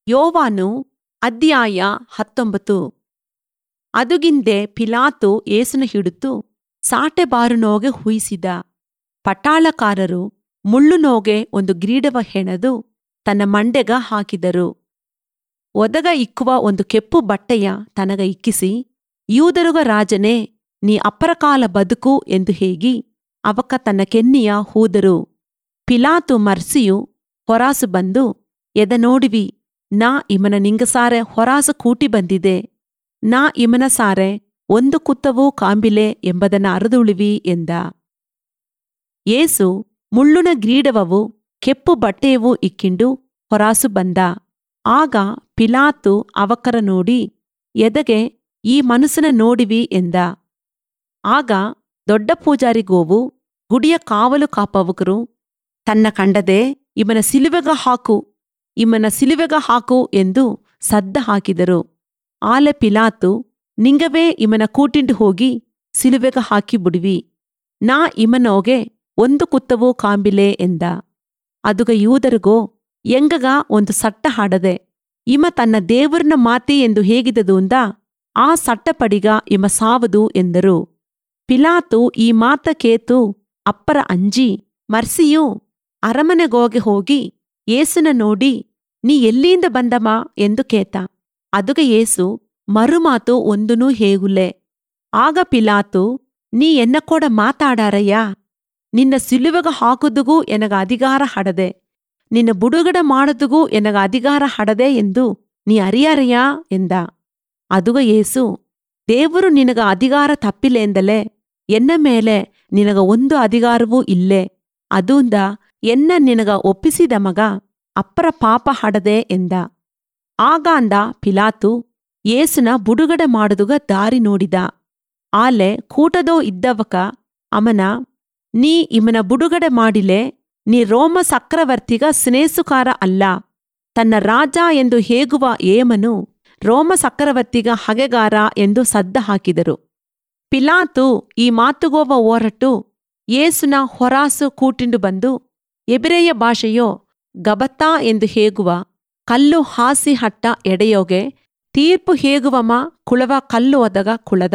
ಯೋವಾನು ಅಧ್ಯಾಯ ಹತ್ತೊಂಬತ್ತು ಅದುಗಿಂದೆ ಪಿಲಾತು ಏಸನ ಹಿಡಿತು ಸಾಟೆಬಾರುನೋಗೆ ಹುಯಿಸಿದ ಪಟಾಳಕಾರರು ಮುಳ್ಳುನೋಗೆ ಒಂದು ಗ್ರೀಡವ ಹೆಣೆದು ತನ್ನ ಮಂಡೆಗ ಹಾಕಿದರು ಒದಗ ಇಕ್ಕುವ ಒಂದು ಕೆಪ್ಪು ಬಟ್ಟೆಯ ತನಗ ಇಕ್ಕಿಸಿ ಯೂದರುಗ ರಾಜನೇ ನೀ ಅಪರಕಾಲ ಬದುಕು ಎಂದು ಹೇಗಿ ಅವಕ ತನ್ನ ಕೆನ್ನಿಯ ಹೂದರು ಪಿಲಾತು ಮರ್ಸಿಯು ಹೊರಾಸು ಬಂದು ಎದ ನೋಡಿವಿ ನಾ ಇಮನ ನಿಂಗಸಾರೆ ಹೊರಾಸು ಕೂಟಿ ಬಂದಿದೆ ನಾ ಇಮನ ಸಾರೆ ಒಂದು ಕುತ್ತವೂ ಕಾಂಬಿಲೆ ಎಂಬುದನ್ನ ಅರದುಳಿವಿ ಎಂದ ಏಸು ಮುಳ್ಳುನ ಗ್ರೀಡವವು ಕೆಪ್ಪು ಬಟ್ಟೆಯವು ಇಕ್ಕಿಂಡು ಹೊರಾಸು ಬಂದ ಆಗ ಪಿಲಾತು ಅವಕರ ನೋಡಿ ಎದಗೆ ಈ ಮನುಷ್ಯನ ನೋಡಿವಿ ಎಂದ ಆಗ ದೊಡ್ಡ ಪೂಜಾರಿಗೋವು ಗುಡಿಯ ಕಾವಲು ಕಾಪವಕರು ತನ್ನ ಕಂಡದೆ ಇವನ ಸಿಲುವೆಗ ಹಾಕು ಇವನ ಸಿಲುವೆಗ ಹಾಕು ಎಂದು ಸದ್ದ ಹಾಕಿದರು ಆಲೆ ಪಿಲಾತು ನಿಂಗವೇ ಇಮನ ಕೂಟಿಂಡು ಹೋಗಿ ಸಿಲುವೆಗ ಹಾಕಿ ಬಿಡುವಿ ನಾ ಇಮನೋಗೆ ಒಂದು ಕುತ್ತವೂ ಕಾಂಬಿಲೆ ಎಂದ ಅದುಗ ಯೂದರಿಗೋ ಎಂಗಗ ಒಂದು ಸಟ್ಟ ಹಾಡದೆ ಇಮ ತನ್ನ ದೇವರನ ಮಾತಿ ಎಂದು ಹೇಗಿದದು ಅಂದ ಆ ಸಟ್ಟಪಡಿಗ ಇಮ ಸಾವದು ಎಂದರು ಪಿಲಾತು ಈ ಮಾತ ಕೇತು ಅಪ್ಪರ ಅಂಜಿ ಮರ್ಸಿಯು ಅರಮನೆಗೋಗೆ ಹೋಗಿ ಏಸುನ ನೋಡಿ ನೀ ಎಲ್ಲಿಂದ ಬಂದಮ ಎಂದು ಕೇತ ಅದುಗ ಏಸು ಮರುಮಾತು ಒಂದುನೂ ಹೇಗುಲೆ ಆಗ ಪಿಲಾತು ನೀ ಎನ್ನಕೋಡ ಮಾತಾಡಾರಯ್ಯ ನಿನ್ನ ಸಿಲುವೆಗ ಹಾಕುದುಗೂ ಎನಗ ಅಧಿಕಾರ ಹಡದೆ ನಿನ್ನ ಬುಡುಗಡ ಮಾಡದುಗೂ ಎನಗ ಅಧಿಕಾರ ಹಡದೆ ಎಂದು ನೀ ಅರಿಯಾರಯ್ಯ ಎಂದ ಅದುಗ ಏಸು ದೇವರು ನಿನಗ ಅಧಿಕಾರ ತಪ್ಪಿಲೆಂದಲೇ ಎನ್ನ ಮೇಲೆ ನಿನಗ ಒಂದು ಅಧಿಕಾರವೂ ಇಲ್ಲೇ ಅದೂಂದ ಎನ್ನ ನಿನಗ ಒಪ್ಪಿಸಿದ ಮಗ ಅಪ್ಪರ ಪಾಪ ಹಡದೆ ಎಂದ ಆಗ ಅಂದ ಪಿಲಾತು ಏಸುನ ಬುಡುಗಡೆ ಮಾಡುದುಗ ದಾರಿ ನೋಡಿದ ಆಲೆ ಕೂಟದೋ ಇದ್ದವಕ ಅಮನ ನೀ ಇಮನ ಬುಡುಗಡೆ ಮಾಡಿಲೆ ನೀ ರೋಮ ಸಕ್ರವರ್ತಿಗ ಸ್ನೇಸುಕಾರ ಅಲ್ಲ ತನ್ನ ರಾಜ ಎಂದು ಹೇಗುವ ಏಮನು ರೋಮ ಸಕ್ರವರ್ತಿಗ ಹಗೆಗಾರ ಎಂದು ಸದ್ದ ಹಾಕಿದರು ಪಿಲಾತು ಈ ಮಾತುಗೋವ ಓರಟ್ಟು ಏಸುನ ಹೊರಾಸು ಕೂಟಿಂಡು ಬಂದು ಎಬಿರೆಯ ಭಾಷೆಯೋ ಗಬತ್ತಾ ಎಂದು ಹೇಗುವ ಕಲ್ಲು ಹಾಸಿ ಹಟ್ಟ ಎಡೆಯೋಗೆ ತೀರ್ಪು ಹೇಗುವಮ ಕುಳವ ಕಲ್ಲು ಒದಗ ಕುಳದ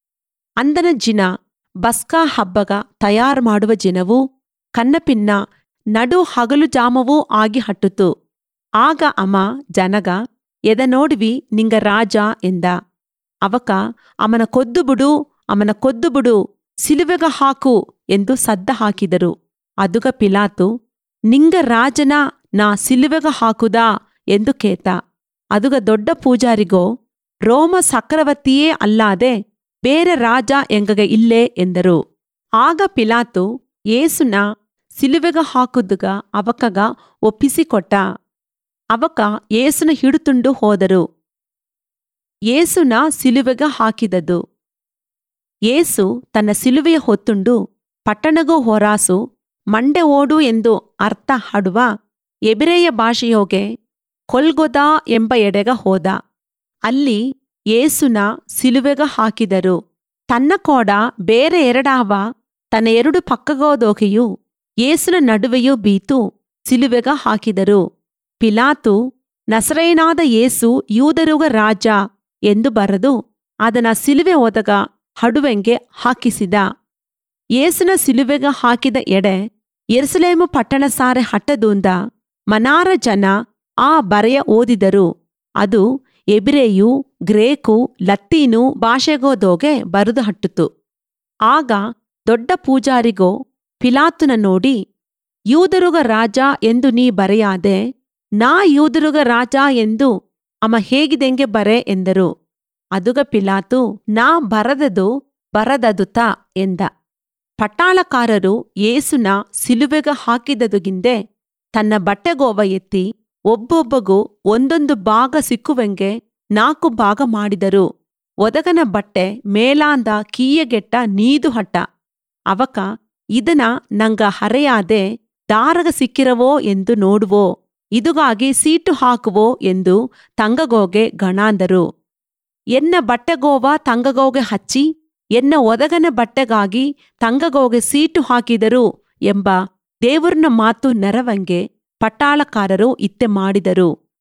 ಅಂದನ ಜಿನ ಬಸ್ಕಾ ಹಬ್ಬಗ ತಯಾರು ಮಾಡುವ ಜಿನವೂ ಕನ್ನಪಿನ್ನ ನಡು ಹಗಲು ಜಾಮವೂ ಆಗಿ ಹಟ್ಟುತು ಆಗ ಅಮ ಜನಗ ಎದ ನೋಡಿವಿ ನಿಂಗ ರಾಜ ಎಂದ ಅವಕ ಅಮನ ಕೊದ್ದು ಬಿಡು ಅಮನ ಕೊದ್ದು ಬಿಡು ಸಿಲುವೆಗ ಹಾಕು ಎಂದು ಸದ್ದ ಹಾಕಿದರು ಅದುಗ ಪಿಲಾತು ನಿಂಗ ರಾಜನ ನಾ ಸಿಲುವೆಗ ಹಾಕುದಾ ಎಂದು ಕೇತ ಅದುಗ ದೊಡ್ಡ ಪೂಜಾರಿಗೋ ರೋಮ ಸಕ್ರವರ್ತಿಯೇ ಅಲ್ಲಾದೆ ಬೇರೆ ರಾಜ ಎಂಗಗ ಇಲ್ಲೇ ಎಂದರು ಆಗ ಪಿಲಾತು ಏಸುನ ಸಿಲುವೆಗ ಹಾಕುದುಗ ಅವಕಗ ಒಪ್ಪಿಸಿಕೊಟ್ಟ ಅವಕ ಏಸುನ ಹಿಡುತುಂಡು ಹೋದರು ಏಸುನ ಸಿಲುವೆಗ ಹಾಕಿದದು ಏಸು ತನ್ನ ಸಿಲುವೆಯ ಹೊತ್ತುಂಡು ಪಟ್ಟಣಗೋ ಹೊರಾಸು ಮಂಡೆ ಓಡು ಎಂದು ಅರ್ಥ ಹಡುವ ಎಬಿರೆಯ ಭಾಷೆಯೋಗೆ ಕೊಲ್ಗೊದ ಎಂಬ ಎಡೆಗ ಹೋದ ಅಲ್ಲಿ ಏಸುನ ಸಿಲುವೆಗ ಹಾಕಿದರು ತನ್ನ ಕೋಡ ಬೇರೆ ಎರಡಾವ ತನ್ನ ಎರಡು ಪಕ್ಕಗೋದೋಗೆಯು ಏಸುನ ನಡುವೆಯೂ ಬೀತು ಸಿಲುವೆಗ ಹಾಕಿದರು ಪಿಲಾತು ನಸರೇನಾದ ಏಸು ಯೂದರುಗ ರಾಜ ಎಂದು ಬರೆದು ಅದನ ಸಿಲುವೆ ಒದಗ ಹಡುವೆಂಗೆ ಹಾಕಿಸಿದ ಏಸುನ ಸಿಲುವೆಗ ಹಾಕಿದ ಎಡೆ ಎರುಸಲೇಮು ಪಟ್ಟಣ ಸಾರೆ ಹಟ್ಟದೂಂದ ಮನಾರ ಜನ ಆ ಬರೆಯ ಓದಿದರು ಅದು ಎಬಿರೆಯು ಗ್ರೇಕು ಲತ್ತೀನು ಭಾಷೆಗೋದೋಗೆ ಬರೆದು ಹಟ್ಟಿತು ಆಗ ದೊಡ್ಡ ಪೂಜಾರಿಗೋ ಪಿಲಾತುನ ನೋಡಿ ಯೂದರುಗ ರಾಜ ಎಂದು ನೀ ಬರೆಯಾದೆ ನಾ ಯೂದರುಗ ರಾಜ ಎಂದು ಅಮ ಹೇಗಿದೆಂಗೆ ಬರೆ ಎಂದರು ಅದುಗ ಪಿಲಾತು ನಾ ಬರದದು ಬರದದುತ ಎಂದ ಪಟ್ಟಾಳಕಾರರು ಏಸುನ ಸಿಲುವೆಗ ಹಾಕಿದದುಗಿಂದೆ ತನ್ನ ಬಟ್ಟೆಗೋವ ಎತ್ತಿ ಒಬ್ಬೊಬ್ಬಗೂ ಒಂದೊಂದು ಭಾಗ ಸಿಕ್ಕುವೆಂಗೆ ನಾಲ್ಕು ಭಾಗ ಮಾಡಿದರು ಒದಗನ ಬಟ್ಟೆ ಮೇಲಾಂದ ಕೀಯಗೆಟ್ಟ ನೀದು ಹಟ್ಟ ಅವಕ ಇದನ ನಂಗ ಹರೆಯಾದೆ ದಾರಗ ಸಿಕ್ಕಿರವೋ ಎಂದು ನೋಡುವೋ ಇದುಗಾಗಿ ಸೀಟು ಹಾಕುವೋ ಎಂದು ತಂಗಗೋಗೆ ಗಣಾಂದರು ಎನ್ನ ಬಟ್ಟೆಗೋವ ತಂಗಗೋಗೆ ಹಚ್ಚಿ ಎನ್ನ ಒದಗನ ಬಟ್ಟೆಗಾಗಿ ತಂಗಗೋಗೆ ಸೀಟು ಹಾಕಿದರು ಎಂಬ ದೇವರನ ಮಾತು ನೆರವಂಗೆ ಪಟ್ಟಾಳಕಾರರು ಇತ್ತೆ ಮಾಡಿದರು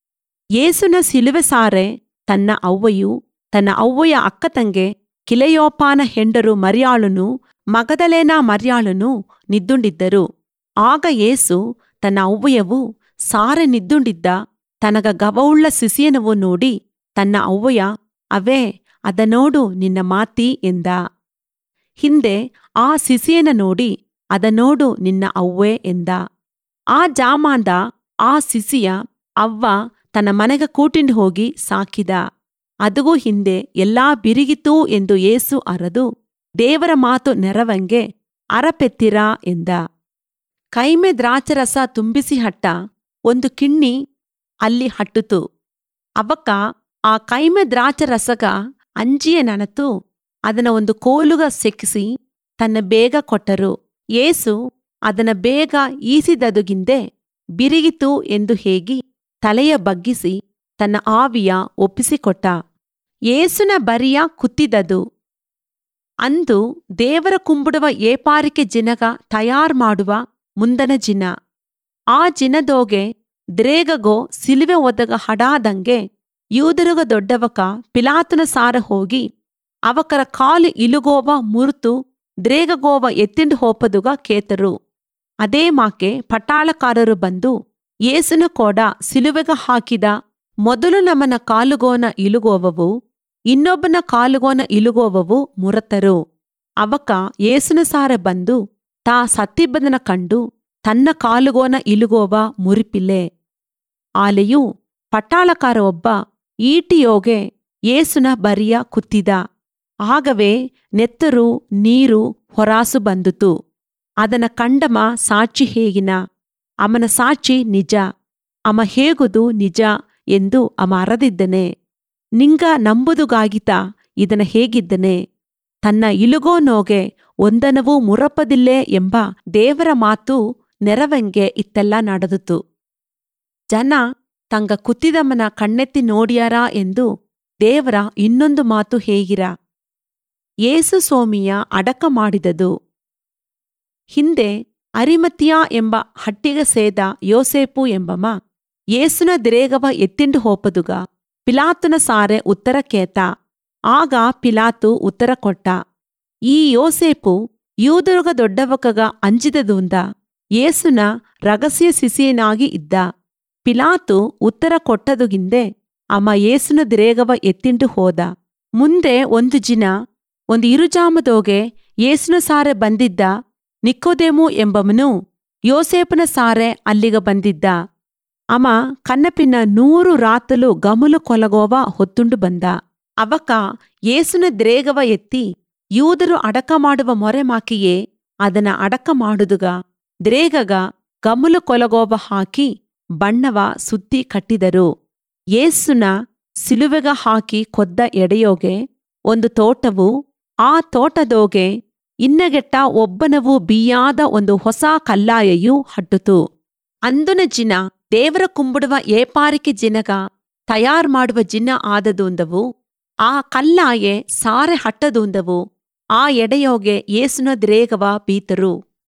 ಯೇಸುನ ಸಿಲುವೆ ಸಾರೆ ತನ್ನ ಅವ್ವಯು ತನ್ನ ಅವ್ವಯ ಅಕ್ಕ ತಂಗೆ ಕಿಲೆಯೋಪಾನ ಹೆಂಡರು ಮರ್ಯಾಳುನು ಮಗದಲೇನ ಮರ್ಯಾಳುನು ನಿದ್ದುಂಡಿದ್ದರು ಆಗ ಯೇಸು ತನ್ನ ಅವ್ವಯವು ಸಾರೆ ನಿದ್ದುಂಡಿದ್ದ ತನಗ ಗವವುಳ್ಳ ಸಿಸಿಯನವು ನೋಡಿ ತನ್ನ ಅವ್ವಯ ಅವೇ ಅದ ನೋಡು ನಿನ್ನ ಮಾತಿ ಎಂದ ಹಿಂದೆ ಆ ಸಿಸಿಯನ ನೋಡಿ ಅದ ನೋಡು ನಿನ್ನ ಅವ್ವೆ ಎಂದ ಆ ಜಾಮಾಂದ ಆ ಸಿಸಿಯ ಅವ್ವ ತನ್ನ ಮನೆಗ ಕೂಟಿಂಡ್ ಹೋಗಿ ಸಾಕಿದ ಅದಗೂ ಹಿಂದೆ ಎಲ್ಲಾ ಬಿರಿಗಿತೂ ಎಂದು ಏಸು ಅರದು ದೇವರ ಮಾತು ನೆರವಂಗೆ ಅರಪೆತ್ತಿರಾ ಎಂದ ಕೈಮೆ ದ್ರಾಚರಸ ತುಂಬಿಸಿ ಹಟ್ಟ ಒಂದು ಕಿಣ್ಣಿ ಅಲ್ಲಿ ಹಟ್ಟುತು ಅವಕ್ಕ ಆ ಕೈಮೆ ದ್ರಾಚರಸಗ ಅಂಜಿಯ ನನತು ಅದನ್ನ ಒಂದು ಕೋಲುಗ ಸೆಕ್ಕಿಸಿ ತನ್ನ ಬೇಗ ಕೊಟ್ಟರು ಏಸು ಅದನ ಬೇಗ ಈಸಿದದುಗಿಂದೆ ಬಿರಿಗಿತು ಎಂದು ಹೇಗಿ ತಲೆಯ ಬಗ್ಗಿಸಿ ತನ್ನ ಆವಿಯ ಒಪ್ಪಿಸಿಕೊಟ್ಟ ಏಸುನ ಬರಿಯ ಕುತ್ತಿದದು ಅಂದು ದೇವರ ಕುಂಬುಡುವ ಏಪಾರಿಕೆ ಜಿನಗ ತಯಾರ್ ಮಾಡುವ ಮುಂದನ ಜಿನ ಆ ಜಿನದೋಗೆ ದ್ರೇಗಗೋ ಸಿಲುವೆ ಒದಗ ಹಡಾದಂಗೆ ಯೂದರುಗ ದೊಡ್ಡವಕ ಪಿಲಾತನ ಸಾರ ಹೋಗಿ ಅವಕರ ಕಾಲು ಇಲುಗೋವ ಮುರುತು ದ್ರೇಗಗೋವ ಎತ್ತಿಂಡು ಹೋಪದುಗ ಕೇತರು ಅದೇ ಮಾಕೆ ಪಟಾಳಕಾರರು ಬಂದು ಏಸುನ ಕೋಡ ಸಿಲುವೆಗ ಹಾಕಿದ ಮೊದಲು ನಮನ ಕಾಲುಗೋನ ಇಲುಗೋವವು ಇನ್ನೊಬ್ಬನ ಕಾಲುಗೋನ ಇಲುಗೋವವು ಮುರತರು ಅವಕ ಏಸುನ ಸಾರ ಬಂದು ತಾ ಸತ್ತಿಬ್ಬದನ ಕಂಡು ತನ್ನ ಕಾಲುಗೋನ ಇಲುಗೋವ ಮುರಿಪಿಲ್ಲೆ ಆಲೆಯು ಪಟ್ಟಾಳಕಾರ ಒಬ್ಬ ಈಟಿಯೋಗೆ ಏಸುನ ಬರಿಯ ಕುತ್ತಿದ ಆಗವೇ ನೆತ್ತರು ನೀರು ಹೊರಾಸು ಬಂದುತು ಅದನ ಕಂಡಮ ಸಾಕ್ಷಿ ಹೇಗಿನ ಅಮನ ಸಾಕ್ಷಿ ನಿಜ ಅಮ ಹೇಗುದು ನಿಜ ಎಂದು ಅಮ ಅರದಿದ್ದನೆ ನಿಂಗ ನಂಬುದುಗಾಗಿತ ಇದನ ಹೇಗಿದ್ದನೆ ತನ್ನ ಇಲುಗೋ ನೋಗೆ ಒಂದನವೂ ಮುರಪ್ಪದಿಲ್ಲೇ ಎಂಬ ದೇವರ ಮಾತು ನೆರವಂಗೆ ಇತ್ತೆಲ್ಲ ನಡೆದುತು ಜನ ತಂಗ ಕುತ್ತಿದಮ್ಮನ ಕಣ್ಣೆತ್ತಿ ನೋಡ್ಯಾರ ಎಂದು ದೇವರ ಇನ್ನೊಂದು ಮಾತು ಹೇಗಿರ ಏಸು ಸೋಮಿಯ ಅಡಕ ಮಾಡಿದದು ಹಿಂದೆ ಅರಿಮತಿಯಾ ಎಂಬ ಹಟ್ಟಿಗ ಸೇದ ಯೋಸೇಪು ಎಂಬಮ ಏಸುನ ದಿರೇಗವ ಎತ್ತಿಂಡು ಹೋಪದುಗ ಪಿಲಾತುನ ಸಾರೆ ಉತ್ತರ ಕೇತ ಆಗ ಪಿಲಾತು ಉತ್ತರ ಕೊಟ್ಟ ಈ ಯೋಸೇಪು ಯೂದರುಗ ದೊಡ್ಡವಕಗ ಅಂಜಿದದುಂದ ಏಸುನ ರಗಸ್ಯ ಸಿಸಿಯನಾಗಿ ಇದ್ದ ಪಿಲಾತು ಉತ್ತರ ಕೊಟ್ಟದುಗಿಂದೆ ಅಮ್ಮ ಏಸುನ ದಿರೇಗವ ಎತ್ತಿಂಡು ಹೋದ ಮುಂದೆ ಒಂದು ಜಿನ ಒಂದು ಇರುಜಾಮದೋಗೆ ಏಸುನ ಸಾರೆ ಬಂದಿದ್ದ ನಿಕ್ಕೋದೇಮು ಎಂಬವನು ಯೋಸೇಪನ ಸಾರೆ ಅಲ್ಲಿಗ ಬಂದಿದ್ದ ಅಮ ಕನ್ನಪಿನ ನೂರು ರಾತಲು ಗಮುಲು ಕೊಲಗೋವ ಹೊತ್ತುಂಡು ಬಂದ ಅವಕ ಏಸುನ ದ್ರೇಗವ ಎತ್ತಿ ಯೂದರು ಅಡಕ ಮಾಡುವ ಮೊರೆ ಮಾಕಿಯೇ ಅದನ ಅಡಕ ಮಾಡುದುಗ ದ್ರೇಗಗ ಗಮುಲು ಕೊಲಗೋವ ಹಾಕಿ ಬಣ್ಣವ ಸುತ್ತಿ ಕಟ್ಟಿದರು ಏಸುನ ಸಿಲುವೆಗ ಹಾಕಿ ಕೊದ್ದ ಎಡೆಯೋಗೆ ಒಂದು ತೋಟವು ಆ ತೋಟದೋಗೆ ಇನ್ನಗೆಟ್ಟ ಒಬ್ಬನವು ಬಿಯಾದ ಒಂದು ಹೊಸ ಕಲ್ಲಾಯೆಯೂ ಹಟ್ಟುತು ಅಂದುನ ಜಿನ ದೇವರ ಕುಂಬುಡುವ ಏಪಾರಿಕೆ ಜಿನಗ ತಯಾರ್ ಮಾಡುವ ಜಿನ ಆದದೂಂದವು ಆ ಕಲ್ಲಾಯೆ ಸಾರೆ ಹಟ್ಟದೂಂದವು ಆ ಎಡೆಯೋಗೆ ಏಸುನ ದ್ರೇಗವ ಬೀತರು